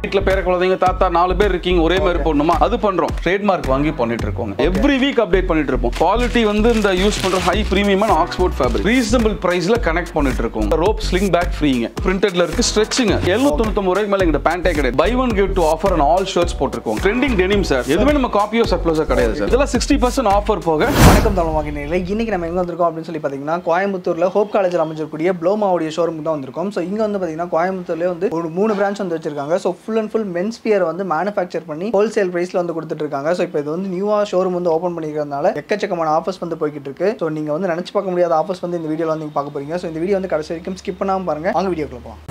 வீட்டில் பேர குழந்தைங்க தாத்தா நாலு பேர் இருக்கீங்க ஒரே மாதிரி போடணுமா அது பண்றோம் ட்ரேட்மார்க் வாங்கி பண்ணிட்டு இருக்கோம் எவ்ரி வீக் அப்டேட் பண்ணிட்டு இருப்போம் குவாலிட்டி வந்து இந்த யூஸ் பண்ற ஹை பிரீமியமான ஆக்ஸ்போர்ட் ஃபேப்ரிக் ரீசனபிள் பிரைஸ்ல கனெக்ட் பண்ணிட்டு இருக்கோம் ரோப் ஸ்லிங் பேக் ஃப்ரீங்க பிரிண்டட்ல இருக்கு ஸ்ட்ரெச்சுங்க எழுநூத்தி ரூபாய்க்கு மேல எங்க பேண்டே கிடையாது buy one give two offer and all shirts போட்டிருக்கோம் ட்ரெண்டிங் டெனிம் சார் எதுவுமே நம்ம காப்பியோ சப்ளோஸோ கிடையாது சார் இதெல்லாம் சிக்ஸ்டி பர்சன்ட் ஆஃபர் போக வணக்கம் தமிழ் வாங்கினீங்களே இன்னைக்கு நம்ம எங்க வந்திருக்கோம் அப்படின்னு சொல்லி பார்த்தீங்கன்னா கோயம்புத்தூர்ல ஹோப் காலேஜில் அமைஞ்சிருக்கூடிய ப்ளோமாவுடைய ஷோரூம் தான் வந்திருக்கோம் ஸோ இங்க வந்து பார்த்தீங்கன்னா கோயம்புத்தூர்லேயே வந்து ஒரு மூணு பிரான்ச் வந்து வச்சிருக்காங்க so full and full men's wear வந்து மேனுஃபேக்சர் பண்ணி ஹோல்சேல் பிரைஸ்ல வந்து கொடுத்துட்டு இருக்காங்க ஸோ இப்போ இது வந்து நியூவா ஷோரூம் வந்து ஓப்பன் பண்ணிக்கிறதுனால எக்கச்சக்கமான ஆஃபர்ஸ் வந்து போய்கிட்டு இருக்கு ஸோ நீங்க வந்து நினைச்சு பார்க்க முடியாத ஆஃபர்ஸ் வந்து இந்த வீடியோல வந்து நீங்க பார்க்க போறீங்க ஸோ இந்த வீடியோ வந்து கடைசி வரைக்கும் ஸ்கிப் பண்ணாம பாருங்க வாங்க வீடியோக்குள்ள போகலாம்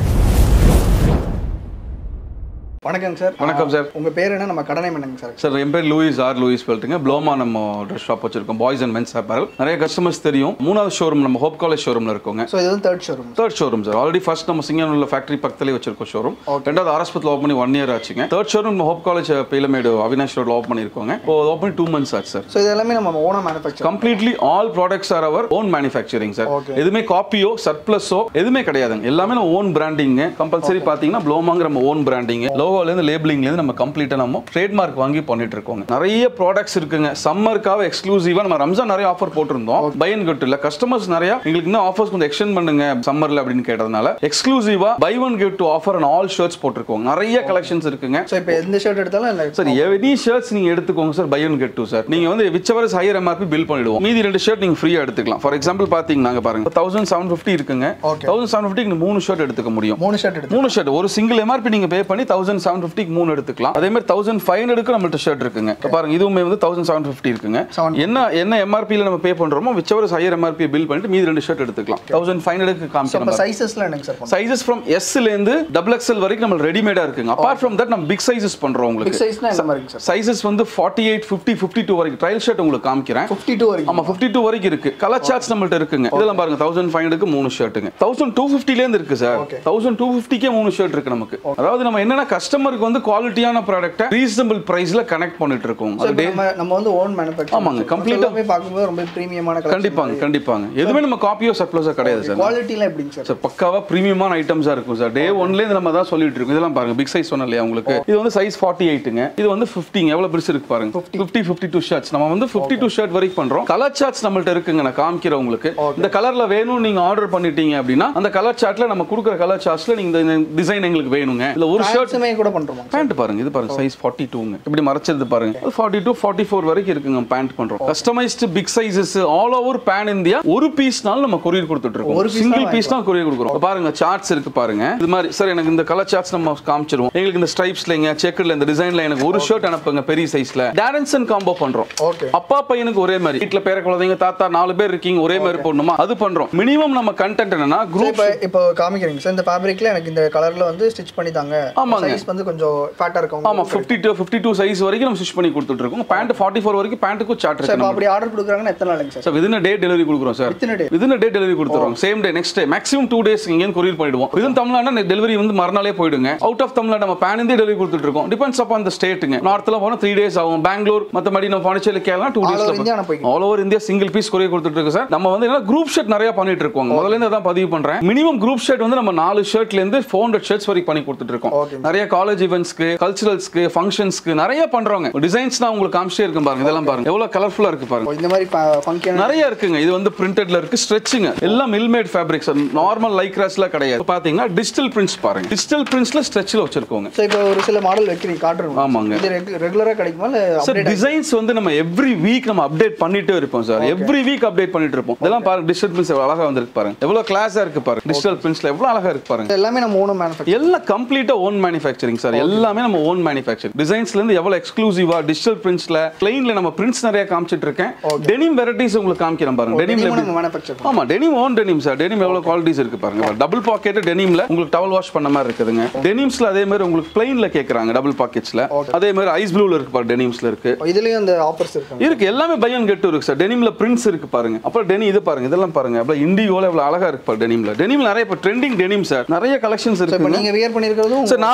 வணக்கம் சார் வணக்கம் சார். உங்க பேர் என்ன நம்ம கடனை என்னங்க சார் சார் என் பேர் லூயிஸ் ஆர் லூயிஸ் சொல்லிட்டுங்க ப்ளோமா நம்ம ட்ரெஸ் ஷாப் வச்சிருக்கோம் பாய்ஸ் அண்ட் மென்ஸ் அப்பரல் நிறைய கஸ்டமர்ஸ் தெரியும் மூணாவது ஷோரூம் நம்ம ஹோப் காலேஜ் ஷோரூம்ல இருக்கோங்க ஸோ இது வந்து third showroom third showroom sir already first நம்ம சிங்கனூர்ல ஃபேக்டரி பக்கத்துலேயே வச்சிருக்கோம் ஷோரூம் ரெண்டாவது ஆரஸ்பத்தில் ஓப்பன் பண்ணி ஒன் இயர் ஆச்சுங்க தேர்ட் ஷோரூம் நம்ம ஹோப் காலேஜ் பீலமேடு அவினாஷ் ரோட்ல ஓப்பன் பண்ணிருக்கோங்க இப்போ ஓப்பன் டூ மந்த்ஸ் ஆச்சு சார் ஸோ இது எல்லாமே நம்ம ஓனா manufacture completely all products are our own manufacturing sir Okay. எதுவுமே காப்பியோ சர்ப்ளஸோ எதுவுமே கிடையாதுங்க எல்லாமே நம்ம ஓன் பிராண்டிங்க கம்பல்சரி பார்த்தீங்கன்னா ப்ளோமாங்கிற நம்ம ஓன் பிராண்டிங் லோகோலேருந்து லேபிளிங்லேருந்து நம்ம கம்ப்ளீட்டாக நம்ம ட்ரேட்மார்க் வாங்கி பண்ணிட்டு இருக்கோங்க நிறைய ப்ராடக்ட்ஸ் இருக்குங்க சம்மருக்காக எக்ஸ்க்ளூசிவாக நம்ம ரம்ஜான் நிறைய ஆஃபர் போட்டிருந்தோம் பை அண்ட் கட் இல்லை கஸ்டமர்ஸ் நிறைய எங்களுக்கு இன்னும் ஆஃபர்ஸ் கொஞ்சம் எக்ஸ்டெண்ட் பண்ணுங்க சம்மர்ல அப்படின்னு கேட்டதுனால எக்ஸ்க்ளூசிவாக buy one give two offer and all shirts போட்டிருக்கோம் நிறைய கலெக்ஷன்ஸ் இருக்குங்க ஸோ இப்போ எந்த ஷர்ட் எடுத்தாலும் இல்லை சார் எனி ஷர்ட்ஸ் நீங்க எடுத்துக்கோங்க sir buy one get two sir நீங்க வந்து whichever higher MRP bill பண்ணிடுவோம் மீதி ரெண்டு ஷர்ட் நீங்க ஃப்ரீயா எடுத்துக்கலாம் ஃபார் எக்ஸாம்பிள் பாத்தீங்கன்னா பாருங்க தௌசண்ட் செவன் ஃபிஃப்டி இருக்குங்க Okay. தௌசண்ட் செவன் ஃபிஃப்டிக்கு மூணு ஷர்ட் எடுத்துக்க முடியும் மூணு ஷர்ட் எடுத்து மூணு ஷர்ட் ஒரு சிங்கிள் எம்ஆர்பி நீங்க பே பண்ணி தௌசண்ட் செவன் ஃபிஃப்டிக்கு மூணு எடுத்துக்கலாம் அதே மாதிரி தௌசண்ட் ஃபைவ் ஹண்ட்ரடுக்கு நம்மள்ட்ட ஷர்ட் இருக்குங்க இப்ப பாருங்க இதுவுமே வந்து தௌசண்ட் செவன் ஃபிஃப்டி இருக்குங்க 750. என்ன என்ன எம்ஆர்பியில் நம்ம பே பண்றோமோ whichever higher MRP bill பண்ணிட்டு மீதி ரெண்டு ஷர்ட் எடுத்துக்கலாம் தௌசண்ட் ஃபைவ் ஹண்ட்ரடுக்கு ஸோ காமிக்கிறோம் இப்போ சைஸஸ்லாம் என்னங்க சார் பண்ணுறோம் சைஸஸ் ஃப்ரம் எஸ்லேருந்து டபுள் எக்ஸ்எல் வரைக்கும் நம்ம ரெடிமேடா இருக்குங்க அப்பார்ட் ஃப்ரம் தட் நம்ம பிக் சைஸஸ் பண்றோம் பிக் உங்களுக்கு சைஸ்னா என்ன மாதிரிங்க சார் சைஸஸ் வந்து forty eight fifty fifty two வரைக்கும் ட்ரையல் ஷர்ட் உங்களுக்கு காமிக்கிறேன் ஃபிஃப்டி டூ வரைக்கும் ஆமா ஃபிஃப்டி டூ வரைக்கும் இருக்கு கலர் சார்ட்ஸ் நம்மள்ட்ட இருக்குங்க இதெல்லாம் பாருங்க தௌசண்ட் ஃபைவ் ஹண்ட்ரடுக்கு மூணு ஷர்ட்டுங்க தௌசண்ட் டூ ஃபிஃப்டிலேருந்து இருக்கு சார் Okay. தௌசண்ட் டூ ஃபிஃப்டிக்கே மூணு ஷர்ட் இருக்கு நமக்கு அதாவது நம்ம என்னன்னா கஸ்டமருக்கு வந்து குவாலிட்டியான ப்ராடக்ட்டை ரீசனபிள் பிரைஸ்ல கனெக்ட் பண்ணிட்டு இருக்கோம் ஸோ அது இப்போ நம்ம நம்ம வந்து ஓன் மேனுஃபேக்சர் ஆமாங்க, complete ஆ- போய் பார்க்கும்போது ரொம்ப ப்ரீமியமான கண்டிப்பாங்க கண்டிப்பாங்க எதுவுமே நம்ம காப்பியோ சப்ளோஸோ கிடையாது சார் குவாலிட்டிலாம் எப்படிங்க சார் சார் பக்காவா பிரீமியமான ஐட்டம்ஸா இருக்கும் சார் டே ஒன்லேருந்து நம்ம தான் சொல்லிட்டு இருக்கோம் இதெல்லாம் பாருங்க பிக் சைஸ் சொன்னேன் இல்லையா உங்களுக்கு இது வந்து சைஸ் ஃபார்ட்டி எயிட்டுங்க இது வந்து ஃபிஃப்டிங்க எவ்வளவு பெருசு இருக்கு பாருங்க ஃபிஃப்டி ஃபிஃப்டி டூ ஷர்ட்ஸ் நம்ம வந்து ஃபிஃப்டி டூ ஷர்ட் வரைக்கும் பண்றோம் கலர் சார்ட்ஸ் நம்மள்ட்ட இருக்குங்க நான் காமிக்கிறேன் உங்களுக்கு இந்த கலர்ல வேணும் நீங்க ஆர்டர் பண்ணிட்டீங்க அப்படின்னா அந்த கலர் சார்ட்ல நம்ம கொடுக்குற கலர் சார்ட்ஸ்ல நீங்க இந்த டிசைன் எங்களுக்கு வேணுங்க இல்ல ஒரு ஷர்ட் ஷர்ட்ஸுமே கூட பண்ணுறோமா பேண்ட் பாருங்க இது பாருங்க சைஸ் ஃபார்ட்டி டூங்க இப்படி மறைச்சது பாருங்க ஃபார்ட்டி டூ ஃபார்ட்டி ஃபோர் வரைக்கும் இருக்குங்க பேண்ட் பண்றோம் customised big sizes all over pan India ஒரு பீஸ்னாலும் நம்ம கொரியர் கொடுத்துட்டு ஒரு இருக்கோம் piece சிங்கிள் தான் பீஸ் தான் கொரியர் கொடுக்குறோம் இப்ப பாருங்க சார்ட்ஸ் இருக்கு பாருங்க இது மாதிரி சார் எனக்கு இந்த கலர் சார்ட்ஸ் நம்ம காமிச்சிருவோம் எங்களுக்கு இந்த ஸ்ட்ரைப்ஸ்ல செக்கர்ல இந்த டிசைன்ல எனக்கு ஒரு ஷர்ட் அனுப்புங்க பெரிய சைஸ்ல டேரன்சன் காம்போ பண்றோம் ஓகே அப்பா பையனுக்கு ஒரே மாதிரி வீட்ல பேர குழந்தைங்க தாத்தா நாலு பேர் இருக்கீங்க ஒரே மாதிரி போடணுமா அது பண்றோம் மினிமம் நம்ம கண்டென்ட் என்னன்னா குரூப் இப்போ இப்போ காமிக்கிறீங்க சார் இந்த ஃபேப்ரிக்ல எனக்கு இந்த கலர்ல வந்து ஸ்டிச் பண்ணி தாங்க ஆமாங்க. சைஸ் வந்து கொஞ்சம் ஃபேட்டா இருக்கும் ஆமா fifty two fifty two size வரைக்கும் நம்ம ஸ்டிச் பண்ணி கொடுத்துட்டு இருக்கோம் பேண்ட் ஃபார்ட்டி ஃபோர் வரைக்கும் பேண்ட்டுக்கும் சார்ட் சார் இருக்கு இப்போ அப்படி ஆர்டர் கொடுக்குறாங்கன்னா எத்தனை நாளைங்க sir sir within day delivery கொடுக்குறோம் sir Within a day? Within day delivery கொடுத்துறோம் same day next day maximum two days இங்கேயும் கொரியர் பண்ணிடுவோம் விதின் தமிழ்நாடு டெலிவரி வந்து மறுநாளே போயிடுங்க அவுட் ஆஃப் தமிழ்நாடு நம்ம பேன் இந்தியா டெலிவரி கொடுத்துட்டு இருக்கோம் டிபெண்ட்ஸ் அப்பான் அந்த ஸ்டேட்டுங்க நார்த்தில் போனால் த்ரீ டேஸ் ஆகும் பெங்களூர் மற்றபடி நம்ம Pondicherry Kerala two All over India days அனுப்பிங்க. All over India single piece courier கொடுத்துட்டு இருக்கு சார் நம்ம வந்து என்ன குரூப் ஷர்ட் நிறைய பண்ணிட்டு இருக்கோம் முதல்ல இருந்து அதான் பதிவு பண்றேன் மினிமம் குரூப் ஷர்ட் வந்து நம்ம நாலு ஷர்ட்ல இருந்து ஃபோர் ஹண்ட்ரட் ஷர்ட்ஸ் வரைக்கும் பண்ணி கொடுத்துட்டு இருக்கோம் Okay. நிறைய காலேஜ் ஈவெண்ட்ஸ்க்கு கல்ச்சுரல்ஸ்க்கு ஃபங்க்ஷன்ஸ்க்கு நிறைய பண்றோங்க டிசைன்ஸ் நான் உங்களுக்கு காமிச்சே இருக்கும் பாருங்க இதெல்லாம் பாருங்க எவ்வளவு கலர்ஃபுல்லா இருக்கு பாருங்க இந்த மாதிரி ஃபங்கியான நிறைய இருக்குங்க இது வந்து பிரிண்டட்ல இருக்கு ஸ்ட்ரெச்சுங்க எல்லாம் மில்மேட் ஃபேப்ரிக்ஸ் நார்மல் லைக்ராஸ்ல கிடையாது இப்ப பாத்தீங்கன்னா டிஜிட்டல் பிரிண்ட்ஸ் பாருங்க டிஜிட்டல் பிரிண்ட்ஸ்ல ஸ்ட்ரெச்ல வச்சிருக்கோங்க ஸோ இப்போ ஒரு சில மாடல் வைக்கிறீங்க காட்டுறோம் ஆமாங்க. இது ரெகுலரா கிடைக்குமா இல்லை சார் அப்டேட் டிசைன்ஸ் வந்து நம்ம எவ்ரி வீக் நம்ம அப்டேட் பண்ணிட்டே இருப்போம் சார் எவ்ரி வீக் அப்டேட் பண்ணிட்டு இருப்போம் இதெல்லாம் பாருங்க டிஜிட்டல் பிரிண்ட்ஸ் எவ்வளவு அழகா வந்திருக்கு பாருங்க எவ்வளவு கிளாஸா இருக்கு பாருங்க டிஜிட்டல் பிரிண்ட்ஸ்ல எவ்வளவு அழகா இருக்கு பாருங்க எல்லாமே நம்ம ஓன மேனுஃபேக்சர் எல்லாம் கம்ப்ளீட்டா ஓன் மேனுஃபேக்சரிங் சார் எல்லாமே நம்ம ஓன் மேனுஃபேக்சர் டிசைன்ஸ்ல இருந்து எவ்வளவு எக்ஸ்க்ளூசிவா டிஜிட்டல் பிரிண்ட்ஸ்ல பிளைன்ல நம்ம பிரிண்ட்ஸ் நிறைய காமிச்சிட்டு இருக்கேன் டெனிம் வெரைட்டிஸ் உங்களுக்கு காமிக்கிறேன் பாருங்க டெனிம்ல நம்ம மேனுஃபேக்சர் ஆமா denim own denim sir denim எவ்வளவு குவாலிட்டிஸ் இருக்கு பாருங்க டபுள் பாக்கெட் டெனிம்ல உங்களுக்கு டவல் வாஷ் பண்ண மாதிரி இருக்குதுங்க டெனிம்ஸ்ல அதே மாதிரி உங்களுக்கு பிளைன்ல கேக்குறாங்க டபுள் பாக்கெட்ஸ்ல அதே மாதிரி ஐஸ் ப்ளூல இருக்கு பாருங்க டெனிம்ஸ்ல இருக்கு இதுலயும் அந்த ஆஃபர்ஸ் இருக்கு இருக்கு எல்லாமே பை அண்ட் கெட் இருக்கு சார் டெனிம்ல பிரிண்ட்ஸ் இருக்கு பாருங்க அப்புறம் டெனி இது பாருங்க இதெல்லாம் பாருங்க அப்புறம் இண்டிகோல எவ்வளவு அழகா இருக்கு பாருங்க டெனிம்ல டெனிம்ல நிறைய இப்போ ட்ரெண்டிங் டெனிம் சார் நிறைய கலெக்ஷன்ஸ் இப்போ இருக்கு நீங்க வியர் பண்ணிருக்கிறதும் சார் நான் வந்து என்னோட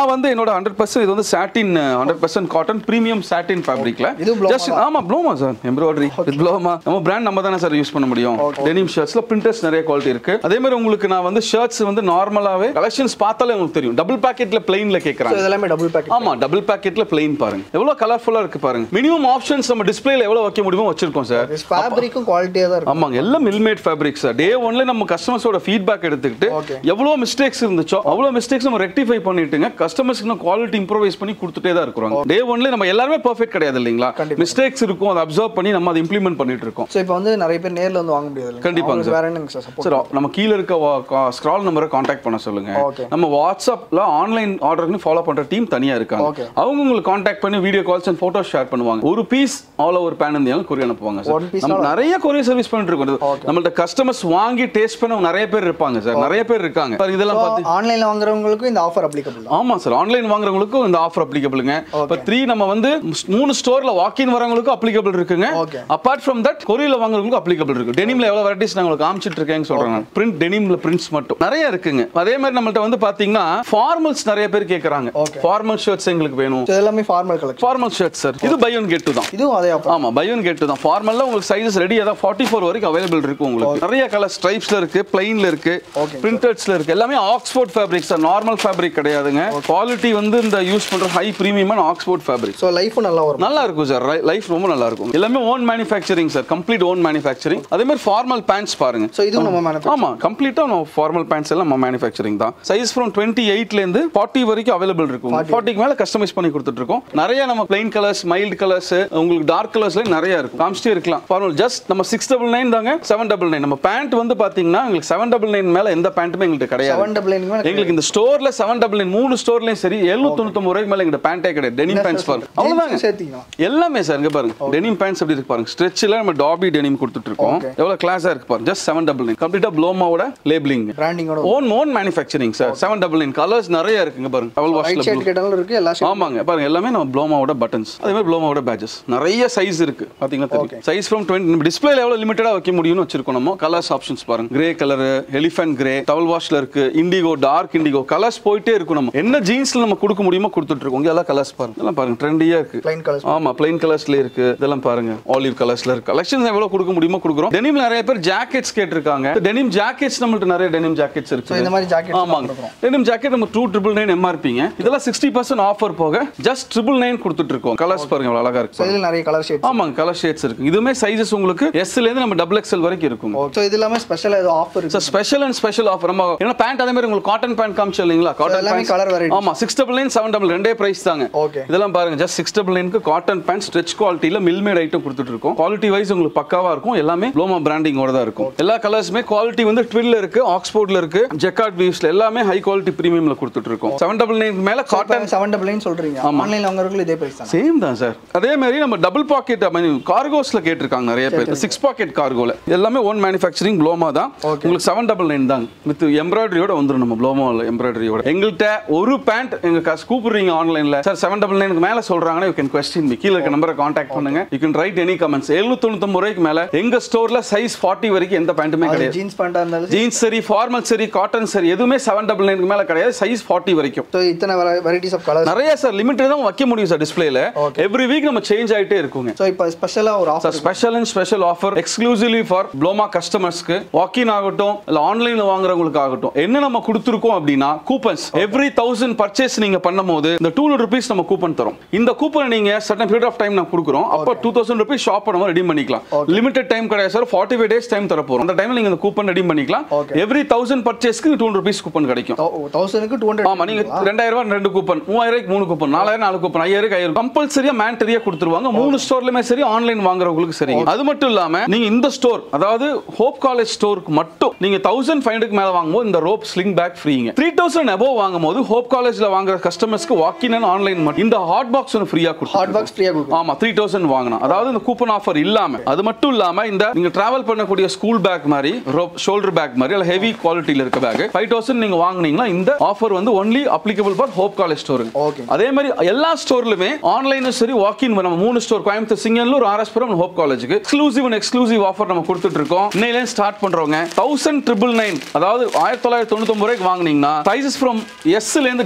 இதோட ஹண்ட்ரட் பர்சன்ட் இது வந்து satin hundred percent cotton premium satin ஃபேப்ரிக்ல இது Bloma ஜஸ்ட் ஆமா Bloma sir embroidery with Bloma நம்ம பிராண்ட் நம்ம தானே சார் யூஸ் பண்ண முடியும் டெனிம் ஷர்ட்ஸ்ல பிரிண்டர்ஸ் நிறைய குவாலிட்டி இருக்கு அதே மாதிரி உங்களுக்கு நான் வந்து ஷர்ட்ஸ் வந்து நார்மலாவே கலெக்ஷன்ஸ் பார்த்தாலே உங்களுக்கு தெரியும் டபுள் பாக்கெட்ல பிளைன்ல ஸோ கேக்குறாங்க இதெல்லாமே டபுள் பேக்கெட் ஆமா டபுள் பாக்கெட்ல பிளைன் பாருங்க எவ்வளவு கலர்ஃபுல்லா இருக்கு பாருங்க மினிமம் ஆப்ஷன்ஸ் நம்ம டிஸ்பிளேல எவ்வளவு வைக்க முடியுமோ வச்சிருக்கோம் சார் ஃபேப்ரிக்கும் குவாலிட்டியாக தான் இருக்கும் ஆமாங்க எல்லாம் மில்மேட் ஃபேப்ரிக் சார் டே ஒன்ல நம்ம கஸ்டமர்ஸோட ஃபீட்பேக் எடுத்துக்கிட்டு Okay. எவ்வளவு மிஸ்டேக்ஸ் இருந்துச்சோ அவ்வளவு மிஸ்டேக்ஸ் நம்ம ரெக்டிஃபை பண்ணிட்டுங்க கஸ்டமர்ஸ்க்கு நம்ம குவாலிட்டி இம்ப்ரூவைஸ் பண்ணி கொடுத்துட்டே தான் இருக்கிறோம் டே ஒன்ல நம்ம எல்லாருமே பெர்ஃபெக்ட் கிடையாது இல்லைங்களா கண்டிப்பா. மிஸ்டேக்ஸ் இருக்கும் அதை அப்சர்வ் பண்ணி நம்ம அதை இம்ப்ளிமெண்ட் பண்ணிட்டு இருக்கோம் ஸோ இப்போ வந்து நிறைய பேர் நேர்ல வந்து வாங்க முடியாது கண்டிப்பாங்க அவங்களுக்கு வேற என்னங்க சார் சப்போர்ட் சார் நம்ம கீழ இருக்க ஸ்க்ரால் நம்பரை காண்டாக்ட் பண்ண சொல்லுங்க Okay. நம்ம வாட்ஸ்அப்ல ஆன்லைன் ஆர்டர்னு ஃபாலோ பண்ற டீம் தனியா இருக்காங்க Okay. அவங்க உங்களுக்கு காண்டாக்ட் பண்ணி video calls and photo share பண்ணுவாங்க ஒரு பீஸ் ஆல் ஓவர் பேன் இருந்தாலும் கொரியர் அனுப்புவாங்க One சார் piece நம்ம நிறைய கொரியர் சர்வீஸ் பண்ணிட்டு இருக்கோம் Okay. நம்மள்ட்ட கஸ்டமர்ஸ் வாங்கி டேஸ்ட் பண்ண நிறைய பேர் இருப்பாங்க சார் நிறைய பேர் இருக்காங்க சார் இதெல்லாம் பார்த்து ஆன்லைன்ல வாங்குறவங்களுக்கும் இந்த ஆஃபர் அப்ளிகபிள் தான் ஆமா சார் ஆன்லைன் வாங்குறவங்களுக்கும் இந்த ஆஃபர் அப்ளிகபிளுங்க இப்போ த்ரீ நம்ம வந்து மூணு ஸ்டோர்ல வாக்கின் வரவங்களுக்கும் அப்ளிகபிள் இருக்குங்க Okay. அப்பார்ட் ஃப்ரம் தட் கொரியர்ல வாங்குறவங்களுக்கும் அப்ளிகபிள் இருக்கு டெனிம்ல எவ்வளவு வெரைட்டிஸ் நான் உங்களுக்கு காமிச்சிட்டு இருக்கேன்னு சொல்றேன் பிரிண்ட் டெனிம்ல பிரிண்ட்ஸ் மட்டும் நிறைய இருக்குங்க அதே மாதிரி நம்மள்ட்ட வந்து பாத்தீங்கன்னா ஃபார்மல்ஸ் நிறைய பேர் கேக்குறாங்க Okay. ஃபார்மல் ஷர்ட்ஸ் எங்களுக்கு வேணும் ஸோ எல்லாமே formal collection formal shirt sir இது பை ஒன் கெட் தான் இதுவும் அதே ஆஃபர் ஆமா பை ஒன் கெட் தான் ஃபார்மல்ல உங்களுக்கு சைஸஸ் ரெடி அதான் ஃபார்ட்டி ஃபோர் வரைக்கும் அவைலபிள் இருக்கு உங்களுக்கு நிறைய கலர் ஸ்ட்ரைப்ஸ்ல இருக்கு பிளைன்ல இருக்கு Okay. பிரிண்டட்ஸ்ல இருக்கு எல்லாமே Oxford fabric sir normal fabric கிடையாதுங்க குவாலிட்டி வந்து இந்த யூஸ் பண்ற ஹை பிரீமியமான ஆக்ஸ்போர்ட் ஃபேப்ரிக் ஸோ லைஃபும் நல்லா வரும் நல்லா இருக்கும் சார் லைஃப் ரொம்ப நல்லா இருக்கும் எல்லாமே own manufacturing sir complete own manufacturing அதே மாதிரி ஃபார்மல் பேண்ட்ஸ் பாருங்க ஸோ இதுவும் நம்ம மேனுஃபேக்சர் ஆமா கம்ப்ளீட்டா நம்ம ஃபார்மல் பேண்ட்ஸ் எல்லாம் நம்ம மேனுஃபேக்சரிங் தான் சைஸ் ஃப்ரம் டுவெண்ட்டி எயிட்ல இருந்து ஃபார்ட்டி வரைக்கும் அவைலபிள் இருக்கும் ஃபார்ட்டிக்கு மேல கஸ்டமைஸ் பண்ணி கொடுத்துட்டு இருக்கோம் நிறைய நம்ம பிளைன் கலர்ஸ் மைல்டு கலர்ஸ் உங்களுக்கு டார்க் கலர்ஸ்ல நிறைய இருக்கும் காமிச்சிட்டே இருக்கலாம் ஃபார்மல் ஜஸ்ட் நம்ம சிக்ஸ் டபுள் நைன் தாங்க செவன் டபுள் நைன் நம்ம பேண்ட் வந்து பாத்தீங்கன்னா உங்களுக்கு செவன் டபுள் நைன் மேல எந்த பேண்ட்டுமே எங்களுக்கு கிடையாது செவன் டபுள் நைன் எங்களுக்கு இந்த ஸ்டோர்ல செவன் டபுள் நைன் மூணு ஸ்டோர்லயும் சரி எழுநூத்தி தொண்ணூத்தி ரூபாய்க்கு மேல எங்க பேண்டே கிடையாது டெனிம் பேண்ட்ஸ் பாருங்க அவ்வளவுதாங்க சேர்த்திக்கலாம் எல்லாமே சார் இங்க பாருங்க டெனிம் பேண்ட்ஸ் அப்படி இருக்கு பாருங்க ஸ்ட்ரெச்ல நம்ம டாபி டெனிம் கொடுத்துட்டு இருக்கோம் Okay. எவ்வளவு கிளாஸா இருக்கு பாருங்க ஜஸ்ட் செவன் டபுள் நைன் கம்ப்ளீட்டா ப்ளோமாவோட லேபிளிங் பிராண்டிங்கோட own own manufacturing sir seven double nine colours நிறைய இருக்குங்க பாருங்க டபுள் ரைட் வாஷ்ல சைடு கேட்டாலும் இருக்கு எல்லா shade- ஆமாங்க பாருங்க எல்லாமே நம்ம ப்ளோமாவோட பட்டன்ஸ் அதே மாதிரி ப்ளோமாவோட பேஜஸ் நிறைய சைஸ் இருக்கு பாத்தீங்கன்னா தெரியும் சைஸ் ஃப்ரம் டுவெண்ட்டி நம்ம டிஸ்பிளேல எவ்வளவு லிமிட்டடா வைக்க முடியும்னு வச்சிருக்கோம் நம்ம கலர்ஸ் ஆப்ஷன்ஸ் பாருங்க grey colour elephant grey towel வாஷ்ல இருக்கு இண்டிகோ டார்க் இண்டிகோ கலர்ஸ் போயிட்டே இருக்கும் நம்ம என்ன ஜீன்ஸ்ல நம்ம கொடுக்க முடியுமோ கொடுத்துட்டு இருக்கோம் இங்க எல்லாம் கலர்ஸ் பாருங்க இதெல்லாம் பாருங்க ட்ரெண்டியா இருக்கு plain colours ஆமா பிளைன் கலர்ஸ்ல இருக்கு இதெல்லாம் பாருங்க ஆலிவ் கலர்ஸ்ல இருக்கு கலெக்ஷன்ஸ் எவ்வளவு கொடுக்க முடியுமோ கொடுக்குறோம் டெனிம்ல நிறைய பேர் ஜாக்கெட்ஸ் கேட்டிருக்காங்க டெனிம் ஜாக்கெட்ஸ் நம்மள்ட்ட நிறைய டெனிம் ஜாக்கெட்ஸ் ஸோ இருக்கு இந்த மாதிரி ஜாக்கெட் ஆமாங்க டெனிம் ஜாக்கெட் நம்ம டூ ட்ரிபிள் நைன் எம்ஆர்பிங்க இதெல்லாம் சிக்ஸ்டி பர்சன்ட் ஆஃபர் போக ஜஸ்ட் ட்ரிபிள் நைன் கொடுத்துட்டு இருக்கோம் கலர்ஸ் பாருங்க எவ்வளவு அழகா இருக்கு ஸோ இதில் நிறைய கலர் ஷேட் ஆமாங்க கலர் ஷேட்ஸ் இருக்கு இதுவுமே சைஸஸ் உங்களுக்கு எஸ்ல இருந்து நம்ம டபுள் எக்ஸ்எல் வரைக்கும் இருக்கும் ஸோ இது எல்லாமே ஸ்பெஷலாக ஏதோ ஆஃபர் இருக்கு sir special and special offer நம்ம ஏன்னா பேண்ட் அதே மாதிரி உங்களுக்கு காட்டன் பேண்ட் காமிச்சு இல்லைங்களா காட்டன் எல்லாமே colour variety. ஆமா six double nine seven double ரெண்டே பிரைஸ் தாங்க ஓகே இதெல்லாம் பாருங்க ஜஸ்ட் சிக்ஸ் டபுள் நைனுக்கு காட்டன் பேண்ட் ஸ்ட்ரெச் குவாலிட்டியில மில்மேட் ஐட்டம் கொடுத்துட்டு இருக்கோம் குவாலிட்டி வைஸ் உங்களுக்கு பக்காவா இருக்கும் எல்லாமே ப்ளோமா பிராண்டிங்கோட தான் இருக்கும் எல்லா கலர்ஸுமே குவாலிட்டி வந்து ட்வில்ல இருக்கு ஆக்ஸ்போர்ட்ல இருக்கு ஜெக்கார்ட் வீவ்ஸ்ல எல்லாமே ஹை குவாலிட்டி பிரீமியம்ல கொடுத்துட்டு இருக்கோம் செவன் டபுள் நைன் மேல காட்டன் செவன் டபுள் நைன் சொல்றீங்க ஆன்லைனில் வாங்குறவங்களும் இதே பிரைஸ் தான் சேம் தான் சார் அதே மாதிரி நம்ம டபுள் பாக்கெட் கார்கோஸ்ல கேட்டிருக்காங்க நிறைய பேர் சிக்ஸ் பாக்கெட் கார்கோல எல்லாமே ஓன் மேனுஃபேக்சரிங் ப்ளோமா தான் உங்களுக்கு செவன் டபுள் நைன் தான் வித் எம்ப்ராய்டரியோட வந்துடும் நம்ம ப்ளோமாவில் எம்ப்ராய்டரியோட எங்கள்கிட்ட ஒரு பேண்ட் எங்க காசு கூப்பிடுறீங்க ஆன்லைன்ல சார் செவன் டபுள் நைனுக்கு மேல சொல்றாங்கன்னா யூ கேன் கொஸ்டின் மீ கீழே இருக்க நம்பரை காண்டாக்ட் பண்ணுங்க you can write any comments எழுநூத்தி தொண்ணூத்தொம்பது ரூபாய்க்கு மேல எங்க ஸ்டோர்ல சைஸ் ஃபார்ட்டி வரைக்கும் எந்த பேண்ட்டுமே கிடையாது ஜீன்ஸ் பேண்டாக இருந்தாலும் ஜீன்ஸ் சரி ஃபார்மல் சரி காட்டன் சரி எதுவுமே செவன் டபுள் நைனுக்கு மேல கிடையாது சைஸ் ஃபார்ட்டி வரைக்கும் ஸோ இத்தனை வெரைட்டிஸ் ஆஃப் கலர்ஸ் நிறைய சார் லிமிட்டட் தான் வைக்க முடியும் சார் டிஸ்பிளேல எவ்ரி வீக் நம்ம சேஞ்ச் ஆயிட்டே இருக்குங்க ஸோ இப்போ ஸ்பெஷலாக ஒரு offer special and special offer exclusively for Bloma கஸ்டமர்ஸ்க்கு வாக்கின் ஆகட்டும் இல்ல ஆன்லைன்ல வாங்குறவங்களுக்கு ஆகட்டும் என்ன நம்ம கொடுத்துருக்கோம் அப்படின்னா கூப்பன்ஸ் எவ்ரி தௌசண்ட் பர்ச்சேஸ் நீங்க பண்ணும்போது இந்த டூ ஹண்ட்ரட் ருபீஸ் நம்ம கூப்பன் தரோம் இந்த கூப்பன் நீங்க சர்டன் பீரியட் ஆஃப் டைம் நான் கொடுக்குறோம் அப்போ டூ தௌசண்ட் ருபீஸ் ஷாப் பண்ணும்போது ரெடி பண்ணிக்கலாம் லிமிடெட் டைம் கிடையாது sir forty five days time தர போறோம் அந்த டைம்ல நீங்க இந்த கூப்பன் ரெடி பண்ணிக்கலாம் Okay. எவ்ரி தௌசண்ட் பர்ச்சேஸ்க்கு டூ ஹண்ட்ரட் ருபீஸ் கூப்பன் கிடைக்கும் தௌசண்ட்க்கு டூ ஹண்ட்ரட் ஆமா நீங்க ரெண்டாயிரம் ரூபாய் ரெண்டு கூப்பன் மூவாயிரம் ரூபாய்க்கு மூணு கூப்பன் நாலாயிரம் நாலு கூப்பன் ஐயாயிரம் ஐயாயிரம் கம்பல்சரியா மேண்டரியா கொடுத்துருவாங்க மூணு ஸ்டோர்லயுமே சரி ஆன்லைன் வாங்குறவங்களுக்கு சரி அது மட்டும் இல்லாம நீங்க இந்த ஸ்டோர் அதாவது ஹோப் காலேஜ் ஸ்டோருக்கு மட்டும் நீங்க தௌசண்ட் ஃபைவ் ஹண்ட்ரட் மேல வாங்கும்போது இந்த ரோப் ஸ்லிங் பேக் ஃப்ரீங்க த்ரீ தௌசண்ட் அபோவ் வாங்கும்போது ஹோப் காலேஜ்ல வாங்குற கஸ்டமர்ஸ்க்கு வாக்கின் அண்ட் ஆன்லைன் மட்டும் இந்த ஹாட் பாக்ஸ் ஒன்று ஃப்ரீயா ஹாட் கொடுத்து பாக்ஸ் ஃப்ரீயாக கொடுக்கும் ஆமா த்ரீ தௌசண்ட் வாங்கணும் அதாவது இந்த கூப்பன் ஆஃபர் இல்லாம அது மட்டும் இல்லாம இந்த நீங்க டிராவல் பண்ணக்கூடிய ஸ்கூல் பேக் மாதிரி ஷோல்டர் பேக் மாதிரி இல்ல ஹெவி குவாலிட்டியில இருக்க பேக் ஃபைவ் தௌசண்ட் நீங்க வாங்குனீங்கன்னா இந்த ஆஃபர் வந்து only applicable for Hope College store okay அதே மாதிரி எல்லா ஸ்டோர்லுமே ஆன்லைனும் சரி வாக்கின் நம்ம மூணு ஸ்டோர் கோயம்புத்தூர் சிங்கனூர் ஆர்எஸ்புரம் ஹோப் காலேஜுக்கு எக்ஸ்க்ளூசிவ் அண்ட் எக்ஸ்க்ளூசிவ் ஆஃபர் நம்ம கொடுத்துட்டு இருக்கோம் இன்னையில ஸ்டார்ட் பண்றவங்க தௌசண்ட் ட்ரிபிள் நைன் அதாவது ஆயிரத்தி தொள்ளாயிரத்தி தொண்ணூத்தி ரூபாய்க்கு வாங்குனீங்கன்னா சைசஸ் ஃப்ரம் எஸ்ல இருந்து டபுள் எக்ஸ்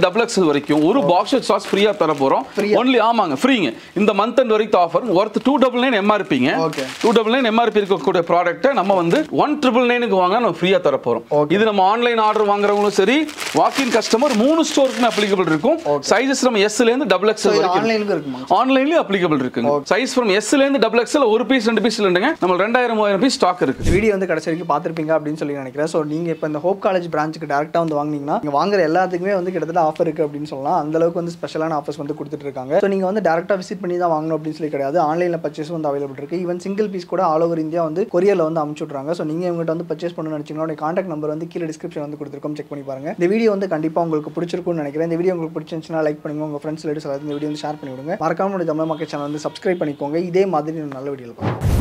வரைக்கும் ஒரு பாக்ஸ் சாஸ் ஃப்ரீயா தர போறோம் Free-ஆ? ஒன்லி ஆமாங்க ஃப்ரீங்க இந்த மந்த் எண்ட் வரைக்கும் offer worth two double nine MRP Okay. Two double nine MRP இருக்கக்கூடிய ப்ராடக்ட்டை நம்ம வந்து ஒன் ட்ரிபிள் நைனுக்கு வாங்க நம்ம ஃப்ரீயா தர போறோம் Okay. இது நம்ம ஆன்லைன் ஆர்டர் வாங்குறவங்களும் சரி வாக்கின் கஸ்டமர் மூணு ஸ்டோருக்குமே அப்ளிகபிள் இருக்கும் சைஸஸ் நம்ம எஸ்ல இருந்து டபுள் எக்ஸ்எல் இது வரைக்கும் ஆன்லைனுக்கு இருக்குமா ஆன்லைன்லயும் அப்ளிகபிள் இருக்குங்க சைஸ் ஃப்ரம் எஸ்ல இருந்து டபுள் எக்ஸ்எல் ஒரு பீஸ் ரெண்டு பீஸ் இல்லைங்க நம்ம ரெண்டாயிரம் மூவாயிரம் பீஸ் ஸ்டாக் இருக்கு இந்த வீடியோ வந்து கடைசி வரைக்கும் பார்த்துருப்பீங்க அப்படின்னு சொல்லி நினைக்கிறேன் ஸோ நீங்கள் இப்போ இந்த ஹோப் காலேஜ் பிரான்ச்சுக்கு டேரெக்டாக வந்து வாங்குனீங்கன்னா நீங்கள் வாங்குற எல்லாத்துக்குமே வந்து கிட்டத்தட்ட ஆஃபர் இருக்குது அப்படின்னு சொல்லலாம் அந்த அளவுக்கு வந்து ஸ்பெஷலான ஆஃபர்ஸ் வந்து கொடுத்துட்டு இருக்காங்க ஸோ நீங்கள் வந்து டேரெக்டாக விசிட் பண்ணி தான் வாங்கணும் அப்படின்னு சொல்லி கிடையாது ஆன்லைனில் பர்ச்சேஸ் வந்து அவைலபிள் இருக்குது ஈவன் சிங்கிள் பீஸ் கூட ஆல் ஓவர் இந்தியா வந்து கொரியரில் வந்து அமுச்சு விட்றாங்க ஸோ நீங்கள் இவங்ககிட்ட வந்து பர்ச்சேஸ் பண்ணணும்னு நினச்சிங்கன்னா உடைய காண்டாக்ட் நம்பர் வந்து கீழே டிஸ்கிரிப்ஷன் வந்து கொடுத்துருக்கோம் செக் பண்ணி பாருங்க இந்த வீடியோ வந்து கண்டிப்பாக உங்களுக்கு பிடிச்சிருக்கும்னு நினைக்கிறேன் இந்த வீடியோ உங்களுக்கு பிடிச்சிருந்துச்சுன்னா லைக் பண்ணுங்க உங்கள் ஃப்ரெண்ட்ஸ் லேடிஸ் எல்லாத்தையும் இந்த வீடியோ வந்து ஷேர் பண்ணி விடுங்க மறக்காம நம்மளுடைய தமிழ் மக்கள் சேனல் வந்து சப்ஸ்கிரைப் பண்ணிக்கோங்க இதே மாதிரி ஒரு நல்ல வீடியோவில் பார்க்கலாம்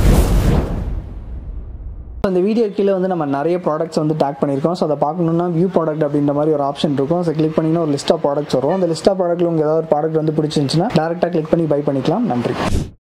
ஸோ இந்த வீடியோ கீழே வந்து நம்ம நிறைய ப்ராடக்ட்ஸ் வந்து டேக் பண்ணியிருக்கோம் ஸோ அதை பார்க்கணுன்னா வியூ ப்ராடக்ட் அப்படின்ற மாதிரி ஒரு ஆப்ஷன் இருக்கும் ஸோ கிளிக் பண்ணிங்கன்னா ஒரு லிஸ்ட் ஆஃப் ப்ராடக்ட்ஸ் வரும் அந்த லிஸ்ட் ஆஃப் ப்ராடக்ட்ல உங்களுக்கு ஏதாவது ஒரு ப்ராடக்ட் வந்து பிடிச்சிருந்துச்சுன்னா டேரெக்டாக கிளிக் பண்ணி பை பண்ணிக்கலாம் நன்றி